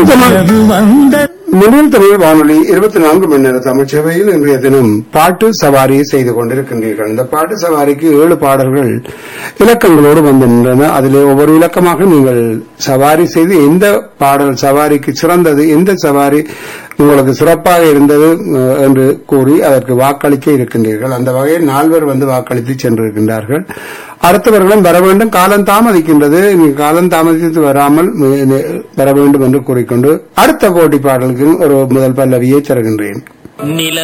முதல் தமிழ் அது வந்த முதல் தமிழ் வானொலி இருபத்தி நான்கு மணி நேர தமிழ் சேவையில் இன்றைய தினம் பாட்டு சவாரி செய்து கொண்டிருக்கின்றீர்கள் இந்த பாட்டு சவாரிக்கு ஏழு பாடல்கள் இலக்கங்களோடு வந்து நின்றன அதிலே ஒவ்வொரு இலக்கமாக நீங்கள் சவாரி செய்து எந்த பாடல் சவாரிக்கு சிறந்தது எந்த சவாரி உங்களுக்கு சிறப்பாக இருந்தது அஹ், என்று கூறி அதற்கு வாக்களிக்க இருக்கின்றீர்கள் அந்த வகையில் நால்வர் வந்து வாக்களித்து சென்றிருக்கின்றார்கள் அடுத்தவர்களும் வர வேண்டும் காலம் தாமதிக்கின்றது நீ காலம் தாமதித்து வராமல் மி- நி- வர வேண்டும் என்று கூறிக்கொண்டு அடுத்த போட்டி பாடலுக்கு ஒரு முதல் பல்லவியை தருகின்றேன் நில